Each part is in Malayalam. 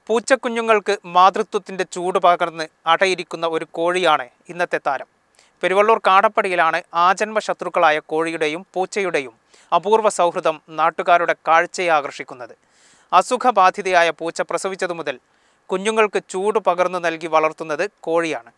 പൂച്ചക്കുഞ്ഞുങ്ങൾക്ക് മാതൃത്വത്തിന്റെ ചൂട് പകർന്ന് അടയിരിക്കുന്ന ഒരു കോഴിയാണ് ഇന്നത്തെ താരം പെരുവള്ളൂർ കാടപ്പടിയിലാണ് ആജന്മ ശത്രുക്കളായ കോഴിയുടെയും പൂച്ചയുടെയും അപൂർവ സൗഹൃദം നാട്ടുകാരുടെ കാഴ്ചയെ ആകർഷിക്കുന്നത് അസുഖബാധിതയായ പൂച്ച പ്രസവിച്ചതു മുതൽ കുഞ്ഞുങ്ങൾക്ക് ചൂട് പകർന്നു നൽകി വളർത്തുന്നത് കോഴിയാണ്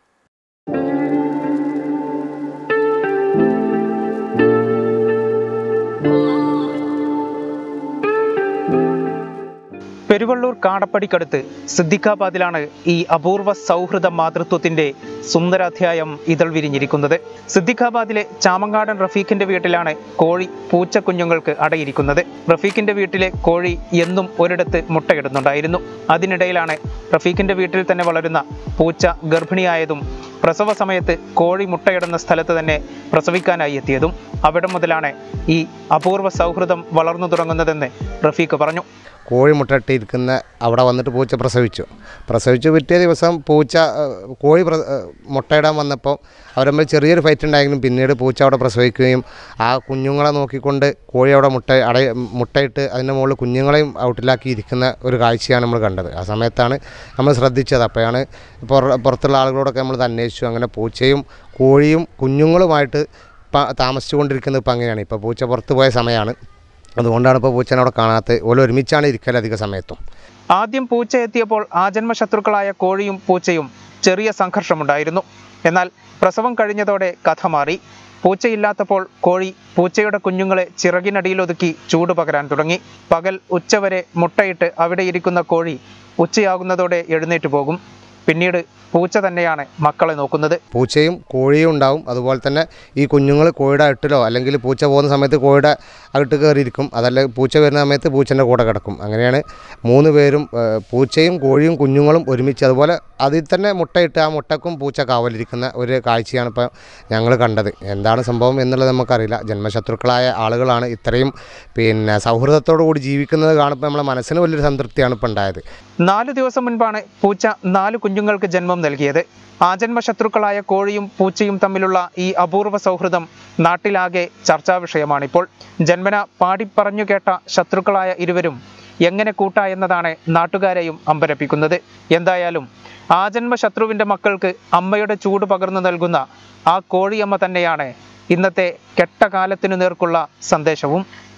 പെരുവള്ളൂർ കാടപ്പടിക്കടുത്ത് സിദ്ദിഖാബാദിലാണ് ഈ അപൂർവ സൗഹൃദ മാതൃത്വത്തിന്റെ സുന്ദരാധ്യായം ഇതൾ വിരിഞ്ഞിരിക്കുന്നത് സിദ്ദിഖാബാദിലെ ചാമങ്ങാടൻ റഫീഖിന്റെ വീട്ടിലാണ് കോഴി പൂച്ച കുഞ്ഞുങ്ങൾക്ക് അടയിരിക്കുന്നത് റഫീഖിന്റെ വീട്ടിലെ കോഴി എന്നും ഒരിടത്ത് മുട്ടയിടുന്നുണ്ടായിരുന്നു അതിനിടയിലാണ് റഫീഖിന്റെ വീട്ടിൽ തന്നെ വളരുന്ന പൂച്ച ഗർഭിണിയായതും പ്രസവ സമയത്ത് കോഴി മുട്ടയിടുന്ന സ്ഥലത്ത് തന്നെ പ്രസവിക്കാനായി എത്തിയതും അവിടെ മുതലാണ് ഈ അപൂർവ സൗഹൃദം വളർന്നു തുടങ്ങുന്നതെന്ന് റഫീഖ് പറഞ്ഞു കോഴി മുട്ടയിട്ടിരിക്കുന്ന അവിടെ വന്നിട്ട് പൂച്ച പ്രസവിച്ചു പ്രസവിച്ചു പിറ്റേ ദിവസം പൂച്ച ഏഹ്, കോഴി പ്ര ഏഹ്, മുട്ടയിടാൻ വന്നപ്പോൾ അവർ തമ്മിൽ ചെറിയൊരു ഫൈറ്റ് ഉണ്ടായെങ്കിലും പിന്നീട് പൂച്ച അവിടെ പ്രസവിക്കുകയും ആ കുഞ്ഞുങ്ങളെ നോക്കിക്കൊണ്ട് കോഴി അവിടെ മുട്ട അട മുട്ടയിട്ട് അതിൻ്റെ മുകളിൽ കുഞ്ഞുങ്ങളെയും ഔട്ടിലാക്കി ഇരിക്കുന്ന ഒരു കാഴ്ചയാണ് നമ്മൾ കണ്ടത് ആ സമയത്താണ് നമ്മൾ ശ്രദ്ധിച്ചത് അപ്പോഴാണ് പുറ പുറത്തുള്ള ആളുകളോടൊക്കെ നമ്മൾ ഇത് അന്വേഷിച്ചു അങ്ങനെ പൂച്ചയും കോഴിയും കുഞ്ഞുങ്ങളുമായിട്ട് ഇപ്പം താമസിച്ചുകൊണ്ടിരിക്കുന്നത് ഇപ്പം അങ്ങനെയാണ് ഇപ്പോൾ പൂച്ച പുറത്ത് പോയ സമയമാണ് അതുകൊണ്ടാണ് ഇപ്പോൾ പൂച്ചനെ അവിടെ കാണാത്തത് ഓല ഒരുമിച്ചാണ് ഇരിക്കൽ അധിക സമയത്തും ആദ്യം പൂച്ച എത്തിയപ്പോൾ ആജന്മ ശത്രുക്കളായ കോഴിയും പൂച്ചയും ചെറിയ സംഘർഷമുണ്ടായിരുന്നു എന്നാൽ പ്രസവം കഴിഞ്ഞതോടെ കഥ മാറി പൂച്ചയില്ലാത്തപ്പോൾ കോഴി പൂച്ചയുടെ കുഞ്ഞുങ്ങളെ ചിറകിനടിയിലൊതുക്കി ചൂട് പകരാൻ തുടങ്ങി പകൽ ഉച്ചവരെ മുട്ടയിട്ട് അവിടെ ഇരിക്കുന്ന കോഴി ഉച്ചയാകുന്നതോടെ എഴുന്നേറ്റ് പോകും പിന്നീട് പൂച്ച തന്നെയാണ് മക്കളെ നോക്കുന്നത് പൂച്ചയും കോഴിയും ഉണ്ടാവും അതുപോലെ തന്നെ ഈ കുഞ്ഞുങ്ങൾ കോഴിയുടെ അട്ടിലോ അല്ലെങ്കിൽ പൂച്ച പോകുന്ന സമയത്ത് കോഴിയുടെ അകട്ട് കയറിയിരിക്കും അതല്ല പൂച്ച വരുന്ന സമയത്ത് പൂച്ചൻ്റെ കൂടെ കിടക്കും അങ്ങനെയാണ് മൂന്ന് പേരും ഏഹ്, പൂച്ചയും കോഴിയും കുഞ്ഞുങ്ങളും ഒരുമിച്ച് അതുപോലെ അതിൽ തന്നെ മുട്ടയിട്ട് ആ മുട്ടക്കും പൂച്ച കാവലിരിക്കുന്ന ഒരു കാഴ്ചയാണ് ഇപ്പോൾ ഞങ്ങൾ കണ്ടത് എന്താണ് സംഭവം എന്നുള്ളത് നമുക്കറിയില്ല ജന്മശത്രുക്കളായ ആളുകളാണ് ഇത്രയും പിന്നെ സൗഹൃദത്തോടു കൂടി ജീവിക്കുന്നത് കാണുമ്പോൾ നമ്മളെ മനസ്സിന് വലിയൊരു സംതൃപ്തിയാണ് ഇപ്പോൾ ഉണ്ടായത് നാല് ദിവസം മുൻപാണ് പൂച്ച നാല് കുഞ്ഞുങ്ങൾക്ക് ജന്മം നൽകിയത് ആജന്മ ശത്രുക്കളായ കോഴിയും പൂച്ചയും തമ്മിലുള്ള ഈ അപൂർവ സൗഹൃദം നാട്ടിലാകെ ചർച്ചാ വിഷയമാണിപ്പോൾ ജന്മന പാടിപ്പറഞ്ഞു കേട്ട ശത്രുക്കളായ ഇരുവരും എങ്ങനെ കൂട്ടാ എന്നതാണ് നാട്ടുകാരെയും അമ്പരപ്പിക്കുന്നത് എന്തായാലും ആജന്മ ശത്രുവിന്റെ മക്കൾക്ക് അമ്മയുടെ ചൂട് പകർന്നു നൽകുന്ന ആ കോഴിയമ്മ തന്നെയാണ് ഇന്നത്തെ കെട്ട കാലത്തിനു നേർക്കുള്ള സന്ദേശവും